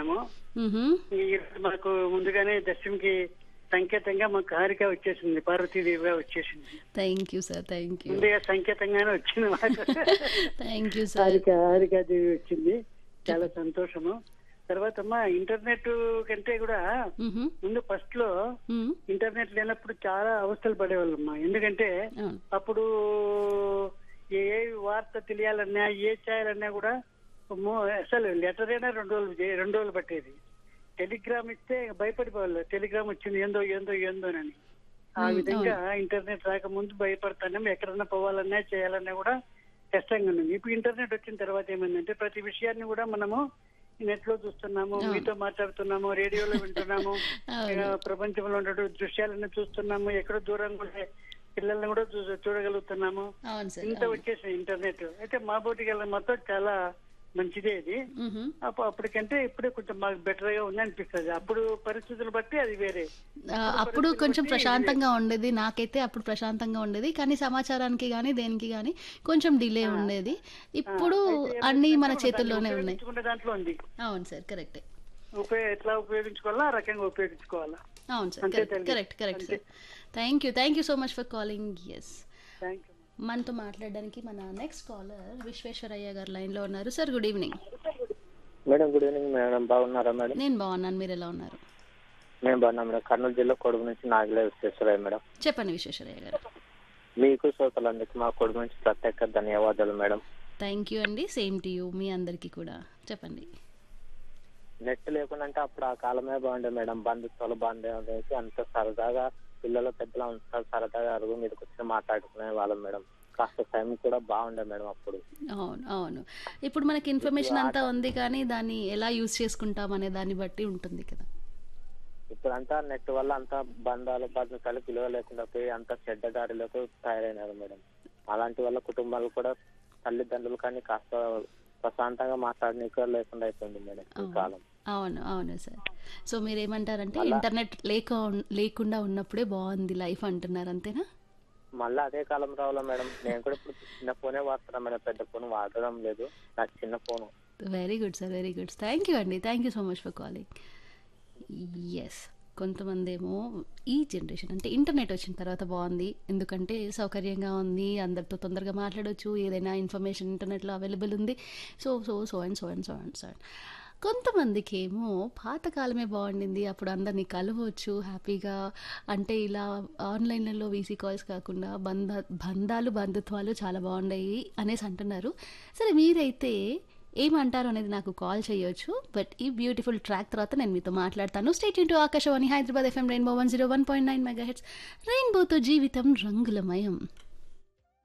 అనుకున్నాము మ్హూ. ఈ రోజు మాకు ముందుగానే దర్శనంకి సంకేతంగా మాకు హారిక వచ్చేసింది పార్వతీదేవిగా వచ్చేసింది thank you sir thank you ముందుగా సంకేతంగానే వచ్చింది మాకు thank you sir Harika Harikadevi వచ్చింది చాలా సంతోషము తర్వాత అమ్మా ఇంటర్నెట్ కంటే కూడా మ్హూ. ముందు ఫస్ట్ లో మ్. ఇంటర్నెట్ లేనప్పుడు చాలా అవస్థలు పడేవాళ్ళమ్మా ఎందుకంటే అవును అప్పుడు ఏ వార్త తెలియాలన్నా ఏ చేయాలన్నా కూడా మో- అసలు లెటర్ అయినా రెండు రోజులు చే- రెండు రోజులు పట్టేది టెలిగ్రామ్ ఇస్తే భయపడిపోవాలి టెలిగ్రామ్ వచ్చింది ఏందో ఏందో ఏందోనని ఆ మ్మ్, విధంగా ఇంటర్నెట్ రాకముందు భయపడతాను ఎక్కడన్నా పోవాలన్నా చేయాలన్నా కూడా కష్టంగా ఉంది ఇప్పుడు ఇంటర్నెట్ వచ్చిన తర్వాత ఏమైందంటే ప్రతి విషయాన్ని కూడా మనము నెట్ లో చూస్తున్నాము అవును. మీతో మాట్లాడుతున్నాము రేడియోలో వింటున్నాము అవును. ఆ, ప్రపంచంలో ఉండే దృశ్యాలను చూస్తున్నాము ఎక్కడో దూరంగా ఉండే పిల్లల్ని కూడా చూ- చూడగలుగుతున్నాము అవును సార్ ఇంత వచ్చేసింది ఇంటర్నెట్ అయితే మా బోటి గల మొత్తం చాలా మంచిదే ఇది మ్హూ. అప్పు- అప్పటికంటే ఇప్పుడే కొంచెం మాకు బెటర్ గా ఉంది అనిపిస్తుంది అప్పుడు పరిస్థితులు బట్టి అది వేరే ఆ, అప్పుడు కొంచెం ప్రశాంతంగా ఉండేది నాకైతే అప్పుడు ప్రశాంతంగా ఉండేది కానీ సమాచారానికి కానీ దేనికి కానీ కొంచెం డిలే ఉండేది ఇప్పుడు అన్నీ మన చేతుల్లోనే ఉన్నాయి ఉపయోగించుకునే దాంట్లో ఉంది అవును సార్ కరెక్టే ఉపయోగ ఎట్లా ఉపయోగించుకోవాలా ఆ రకంగా ఉపయోగించుకోవాలా అవును సార్ అంతే కరెక్ట్ తల్లి. Correct correct sir thank you thank you so much for calling yes thank you మనతో మాట్లాడడానికి మన నెక్స్ట్ కాలర్ విశ్వేశ్వరయ్య గారు లైన్లో ఉన్నారు sir good evening madam good evening madam బాగున్నారా మేడం నేను బాగున్నాను మీరు ఎలా ఉన్నారు మేము బాగున్నాం మేడం కర్నూలు జిల్లా కొడుకు నుంచి నాగలే విశ్వేశ్వరయ్య మేడం చెప్పండి విశ్వేశ్వరయ్య గారు మీకు శ్రోతలందరికీ మా కొడుకు నుంచి ప్రత్యేక ధన్యవాదాలు మేడం థ్యాంక్ యూ అండి సేమ్ టు యూ మీ అందరికీ కూడా చెప్పండి నెట్ లేకుండా అంటే అప్పుడు ఆ కాలమే బాగుండే మేడం బంధుత్వాలు బాగుండేది అంత సరదాగా పిల్లలు పెద్దలు అంత సరదాగా అరుగు మీద కూర్చొని మాట్లాడుకునే వాళ్ళం మేడం కాస్త టైం కూడా బాగుండే మేడం అప్పుడు అవును అవును ఇప్పుడు మనకి ఇన్ఫర్మేషన్ అంతా ఉంది కానీ దాన్ని ఎలా యూజ్ చేసుకుంటాం అనే దాన్ని బట్టి ఉంటుంది కదా ఇప్పుడు అంతా నెట్ వల్ల అంతా బంధాలు బంధుత్వాలు విలువ లేకుండా పోయి అంత చెడ్డ దారిలోకి తయారైనారు మేడం అలాంటి వల్ల కుటుంబాలు కూడా తల్లిదండ్రులు కానీ కాస్త ప్రశాంతంగా మాట్లాడనీక లేకుండా అయిపోయింది మేడం ఈ అవును. కాలం అవును అవును సార్ సో మీరు ఏమంటారంటే ఇంటర్నెట్ లేక లేకుండా ఉన్నప్పుడే బాగుంది లైఫ్ అంటున్నారు అంతేనా మళ్ళీ అదే కాలం రావాలా మేడం నేను కూడా ఇప్పుడు చిన్న ఫోనే వాడుతున్నా మేడం పెద్ద ఫోన్ వాడడం లేదు నాకు చిన్న phone very good sir very good thank you అండి thank you so much for calling yes కొంతమంది ఏమో ఈ జనరేషన్ అంటే ఇంటర్నెట్ వచ్చిన తర్వాత బాగుంది ఎందుకంటే సౌకర్యంగా ఉంది అందరితో తొందరగా మాట్లాడొచ్చు ఏదైనా ఇన్ఫర్మేషన్ ఇంటర్నెట్లో అవైలబుల్ ఉంది so so so and so and so and so and కొంతమందికి ఏమో పాతకాలమే బాగుండింది అప్పుడు అందరినీ కలవచ్చు హ్యాపీగా అంటే ఇలా ఆన్లైన్లలో వీసీ కాల్స్ కాకుండా బంధ బంధాలు బంధుత్వాలు చాలా బాగున్నాయి అనేసి అంటున్నారు సరే మీరైతే ఏమంటారు అనేది నాకు కాల్ చేయొచ్చు బట్ ఈ బ్యూటిఫుల్ ట్రాక్ తర్వాత నేను మీతో మాట్లాడతాను stay tuned to Akashvani Hyderabad FM Rainbow one zero one point nine megahertz రెయిన్బోతో జీవితం రంగులమయం